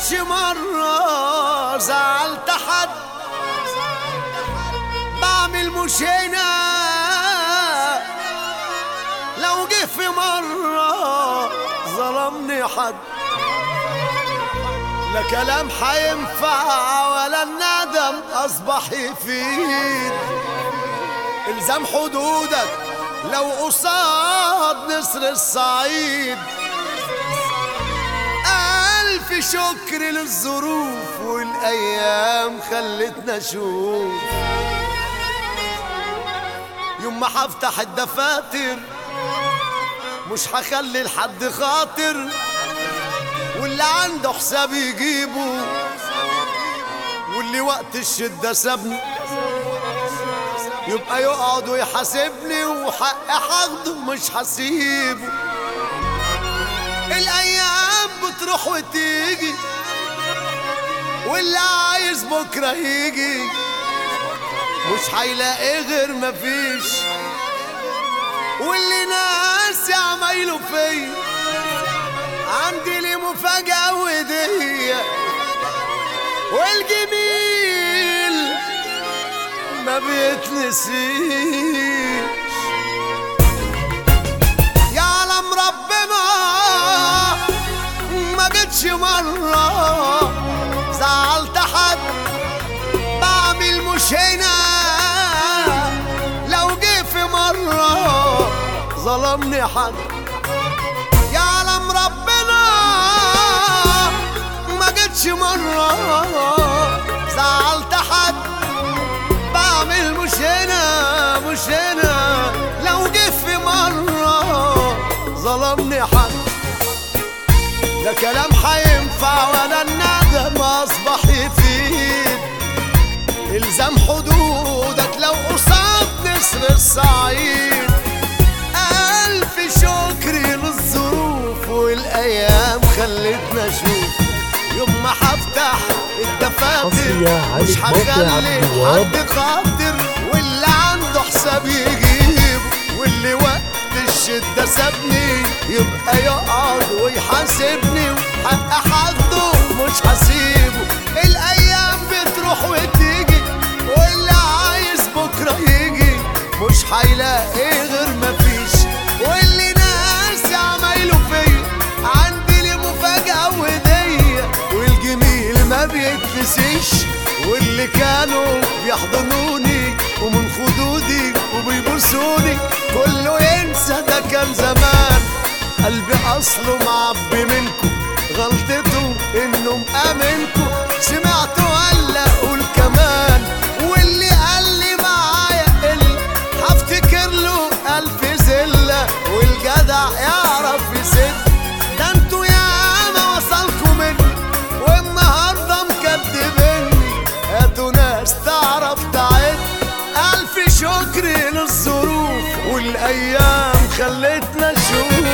جيتش مرة زعلت حد بعمل مش هنا لو جه في مرة ظلمني حد لا كلام حينفع ولا الندم أصبح يفيد الزم حدودك لو قصاد نسر الصعيد ألف شكر للظروف والأيام خلتنا نشوف يوم ما هفتح الدفاتر مش هخلي لحد خاطر واللي عنده حساب يجيبه واللي وقت الشدة سابني يبقى يقعد ويحاسبني وحق هاخده مش هسيبه الايام بتروح وتيجي واللي عايز بكره يجي مش هيلاقي غير مفيش واللي ناسي عمايله فيا عندي لي مفاجأة ودية والجميل ما بيتنسيش يعلم ربنا ما جتش مرة زعلت حد بعمل مش هنا لو جه في مرة ظلمني حد يعلم ربنا ما جتش مرة زعلت حد بعمل مش هنا مش هنا لو جه في مرة ظلمني حد لا كلام حينفع ولا الندم أصبح يفيد الزم حدودك لو قصاد نسر الصعيد ألف شكر للظروف والأيام خلتنا نشوف يوم ما هفتح الدفاتر حصرية على مش موقع هخلي عبد الوهاب. حد خاطر واللي عنده حساب يجيب واللي وقت الشدة سابني يبقى يقعد ويحاسبني وحق حده مش هسيبه الأيام بتروح وتيجي واللي عايز بكرة يجي مش هيلاقي غير مفيش واللي ناسي عمايله فيا عندي لي مفاجأة ودية والجميل ما بيتنسيش واللي كانوا بيحضنوني ومن خدودي وبيبوسوني كله ينسى ده كان زمان قلبي اصله معبي منكم غلطته انه مأمنكم سمعت ولا اقول كمان واللي قال لي معايا قل هفتكر له الف زله والجدع يعرف يسد ده انتوا ياما وصلكوا مني والنهارده مكدبني هاتوا ناس تعرف تعد الف شكر للظروف والايام خلتنا نشوف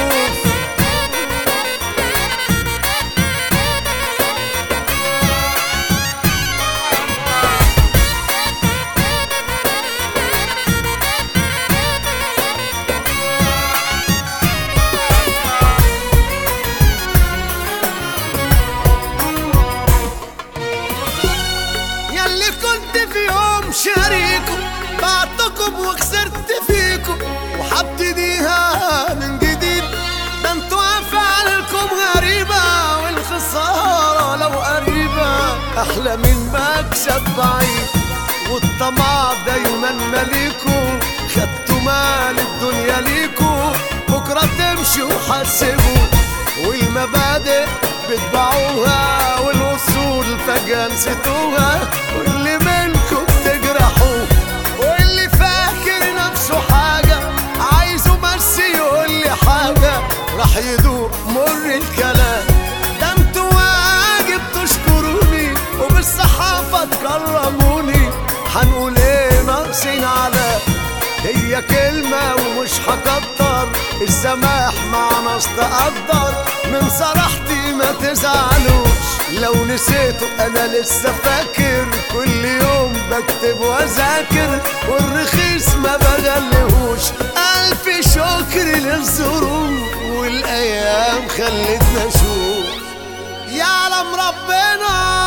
ياللي كنت في يوم شريكم بعتكم وخسرت فيكم وحبتديها من جديد ده انتوا افعالكم غريبة والخسارة لو قريبة احلى من مكسب بعيد والطمع دايما ماليكوا خدتوا مال الدنيا ليكوا بكرة تمشوا وحسبوا والمبادئ بتباعوها والاصول فجأة نسيتوها واللي منكم تجرحوه واللي فاكر نفسه حاجة عايزه بس يقول لي حاجة راح يدوق مر الكلام ده انتوا واجب تشكروني وبالصحافة تكرموني هنقول ايه ناقصين على هي كلمة ومش هكتر السماح مع ناس تقدر من صراحتي ما تزعلوش لو نسيته انا لسه فاكر كل يوم بكتب واذاكر والرخيص ما بغلهوش الف شكر للظروف والايام خلتنا نشوف يعلم ربنا